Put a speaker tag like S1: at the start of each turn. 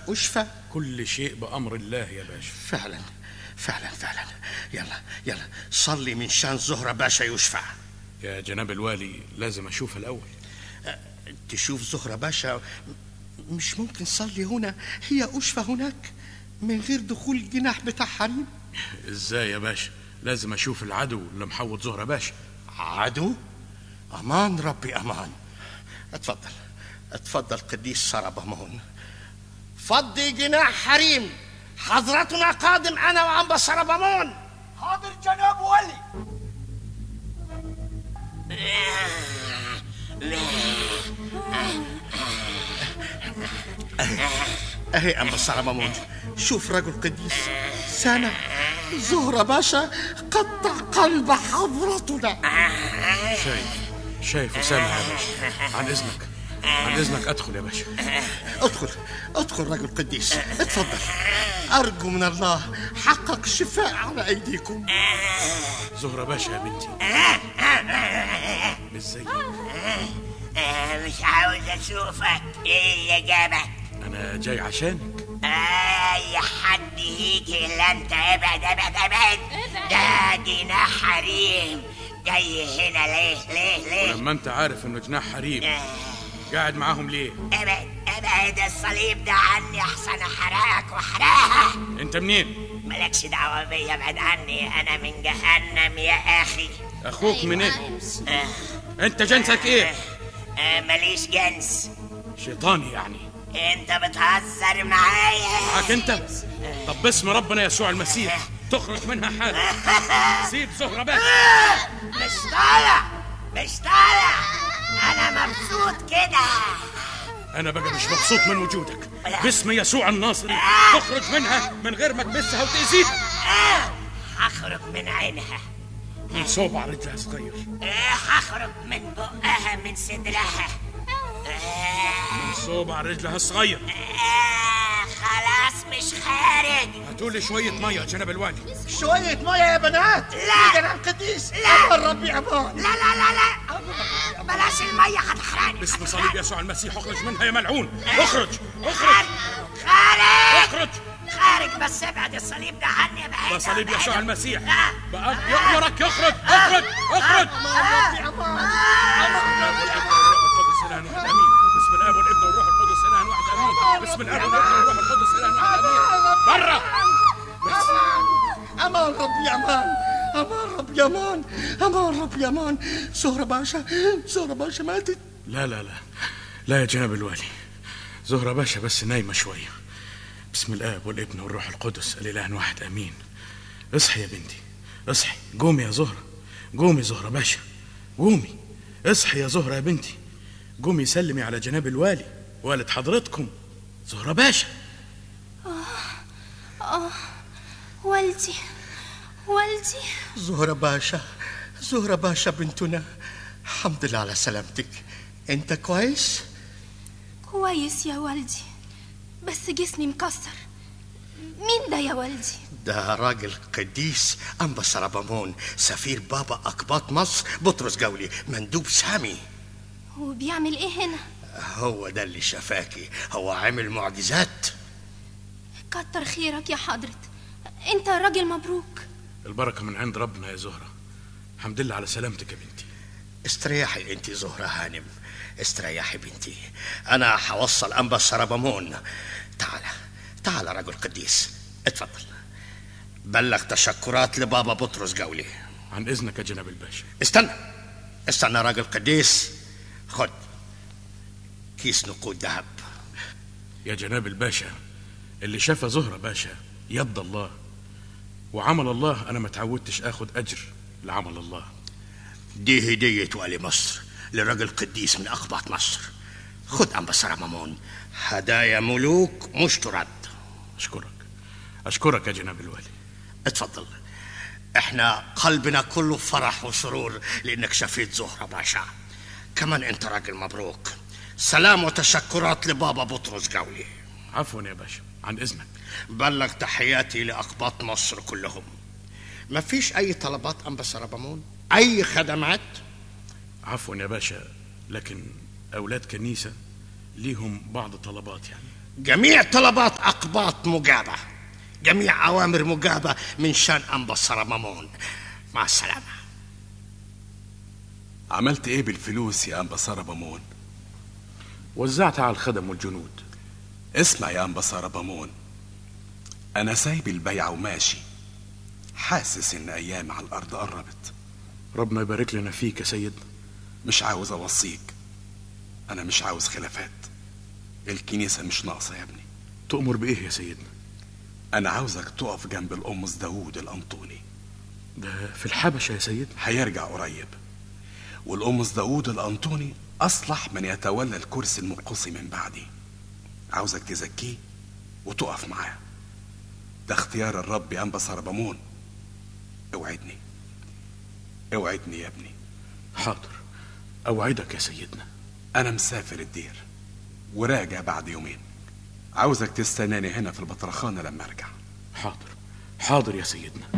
S1: أشفى
S2: كل شيء بأمر الله يا باشا
S1: فعلا فعلا فعلا يلا يلا صلي من شان زهرة باشا يشفع
S2: يا جناب الوالي لازم أشوفها الأول
S1: تشوف زهرة باشا مش ممكن صلي هنا هي أشفى هناك من غير دخول الجناح بتاع حريم
S2: إزاي يا باشا لازم أشوف العدو اللي محوط زهرة باشا
S1: عدو أمان ربي أمان اتفضل اتفضل قديس سربمون فضي جناح حريم حضرتنا قادم أنا وعنبا سربمون
S3: حاضر جناب ولي
S1: أهي أنبا سربمون شوف رجل قديس سامع زهرة باشا قطع قلب حضرتنا
S2: شايف شايف وسامع يا باشا عن إذنك عن إذنك أدخل يا باشا
S1: ادخل ادخل رجل قديس اتفضل أرجو من الله حقق شفاء على أيديكم
S2: زهرة باشا يا بنتي مش زي
S4: آه، مش عاوز اشوفك ايه اللي جابك
S2: أنا جاي عشانك
S4: اي حد يجي الا انت ابعد ابعد ابعد ده جناح حريم جاي هنا ليه ليه ليه
S2: ولما أنت عارف إنه جناح حريم قاعد معاهم ليه
S4: ابعد ابعد الصليب ده عني احسن احرقك واحرقها
S2: أنت منين
S4: مالكش دعوة بيا ابعد عني انا من جهنم يا اخي
S2: أخوك منين أنت جنسك إيه
S4: آه، ماليش جنس
S2: شيطاني يعني
S4: انت بتهزر معايا
S2: معاك أنت طب باسم ربنا يسوع المسيح تخرج منها حالا سيب زهرة باشا
S4: مش طالع مش طالع انا مبسوط كده
S2: أنا بقى مش مبسوط من وجودك باسم يسوع الناصري تخرج منها من غير ما تمسها وتأذيها
S4: آه، هخرج من عينها
S2: من صوبع رجلها صغير
S4: آه، هخرج من بقها من صدرها آه،
S2: من صوبع رجلها صغير
S4: آه، خلاص مش خارج
S2: هاتولي شوية مية يا جناب الوالي
S1: شوية مية يا بنات
S4: لا.
S1: جناب قديس
S4: لا.
S1: أمان ربي أمان
S4: لا لا لا لا بلاش المية هتحرقني
S2: باسم صليب يسوع المسيح اخرج منها يا ملعون اخرج اخرج
S4: خارج
S2: اخرج
S4: خارج بس ابعد الصليب ده عني ابعد
S2: ده صليب
S4: ابعد.
S2: يسوع المسيح
S4: لا
S2: بقى يأمرك يخرج اخرج اخرج القدس اله واحد امين باسم الاب والابن والروح القدس اله واحد امين باسم الاب والابن والروح القدس اله واحد امين برا
S1: أمان ربي أمان أمان ربي أمان أمان ربي أمان زهرة باشا زهرة باشا ماتت
S2: لا لا لا لا يا جناب الوالي زهرة باشا بس نايمة شوية بسم الآب والابن والروح القدس الإله واحد آمين اصحي يا بنتي اصحي قومي يا زهرة قومي زهرة باشا قومي اصحي يا زهرة يا بنتي قومي سلمي على جناب الوالي والد حضرتكم زهرة باشا
S5: والدي والدي
S1: زهرة باشا زهرة باشا بنتنا الحمد لله على سلامتك أنت كويس؟
S5: كويس يا والدي بس جسمي مكسر مين ده يا والدي
S1: ده راجل قديس أنبا سربمون سفير بابا أقباط مصر بطرس جولي مندوب سامي
S5: وبيعمل ايه هنا
S1: هو ده اللي شفاكي هو عمل معجزات
S5: كتر خيرك يا حضرة انت راجل مبروك
S2: البركة من عند ربنا يا زهرة الحمد لله على سلامتك يا بنتي
S1: استريحي انت زهرة هانم استريحي بنتي انا حوصل انبا سربمون تعال تعال رجل قديس اتفضل بلغ تشكرات لبابا بطرس جولي
S2: عن إذنك يا جناب الباشا
S1: استنى استنى راجل قديس خد كيس نقود ذهب
S2: يا جناب الباشا اللي شاف زهرة باشا يد الله وعمل الله أنا ما تعودتش آخد أجر لعمل الله
S1: دي هدية والي مصر لراجل قديس من أقباط مصر خد أنبا سربمون هدايا ملوك مش ترد
S2: أشكرك أشكرك يا جناب الوالي
S1: اتفضل احنا قلبنا كله فرح وسرور لانك شفيت زهرة باشا كمان انت راجل مبروك سلام وتشكرات لبابا بطرس جولي
S2: عفوا يا باشا عن إذنك
S1: بلغ تحياتي لأقباط مصر كلهم ما فيش أي طلبات أنبا سربمون أي خدمات
S2: عفوا يا باشا لكن أولاد كنيسة ليهم بعض طلبات يعني
S1: جميع طلبات أقباط مجابة جميع أوامر مجابة من شان أنبا سرمامون مع السلامة
S6: عملت ايه بالفلوس يا انبا سربامون
S2: وزعتها على الخدم والجنود
S6: اسمع يا انبا سربامون انا سايب البيعة وماشي حاسس ان ايام على الارض قربت
S2: ربنا يبارك لنا فيك يا سيدنا
S6: مش عاوز اوصيك انا مش عاوز خلافات الكنيسة مش ناقصة يا ابني
S2: تؤمر بإيه يا سيدنا
S6: انا عاوزك تقف جنب القمص داوود الانطوني
S2: ده في الحبشة يا سيدنا
S6: هيرجع قريب والقمص داوود الانطوني اصلح من يتولى الكرسي المقصي من بعدي عاوزك تزكيه وتقف معاه ده اختيار الرب يا انبا سربمون اوعدني اوعدني يا ابني
S2: حاضر أوعدك يا سيدنا
S6: انا مسافر الدير وراجع بعد يومين عاوزك تستناني هنا في البطرخانة لما ارجع
S2: حاضر حاضر يا سيدنا